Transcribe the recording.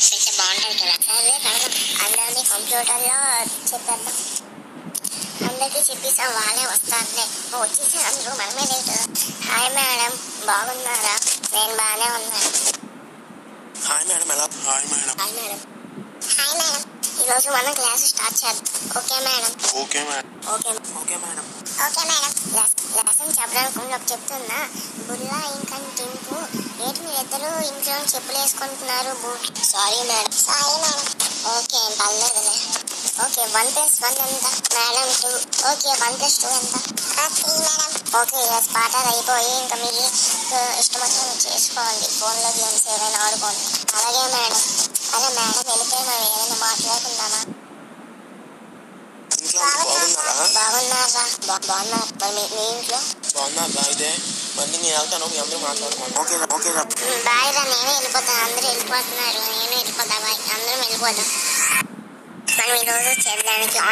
class పెడితే బాగుంటుంది కదా సరే కనుక అందరినీ కంప్యూటర్లో చెప్పేద్దాం అందరికీ చెప్పేసాం వాళ్ళే వస్తారులే ఓ, వచ్చేసారు అందరూ మనమే లేదు హాయ్ మేడం బాగున్నారా నేను బాగానే ఉన్నాను హాయ్ మేడం ఎలా hi madam hi madam hi madam ఈరోజు మనం క్లాస్ స్టార్ట్ చేద్దాం okay madam okay madam okay okay madam okay madam lesson చెప్పడానికి ముందు ఒకటి చెప్తున్నా బుల్లా ఇంకా టింపు ఏంటి మీరు ఇద్దరు ఇంట్లో చెప్పులు వేసుకుంటున్నారు boot sorry madam sorry madam okay ఏం పర్లేదులే ఓకే వన్ ప్లస్ వన్ ఎంత madam two okay one plus two ఎంత త్రీ మేడం ఓకే ఈరోజు పాఠాలు అయిపోయి ఇంకా మీరు uh, ఇష్టం వచ్చిన చేసుకోండి ఫోన్లో గేమ్స్ ఏమైనా ఆడుకోండి అలాగే మేడం అదే మేడం వెళ్ళిపోయి మనం ఏమైనా మాట్లాడుకుందామా ఇంట్లో బాగున్నారా బాగున్నారా బా- బాగున్నారు మరి మీ మీ ఇంట్లో బాగున్నారా ఇదే మళ్ళీ నేను వెళ్తాను మీ అందరూ మాట్లాడుకోండి ఓకే ఓకే బాయ్ రా నేను వెళ్ళిపోతాను అందరూ వెళ్ళిపోతున్నారు నేను వెళ్ళిపోతా బాయ్ అందరం వెళ్ళిపోతాం మనం ఈరోజు చేయడానికి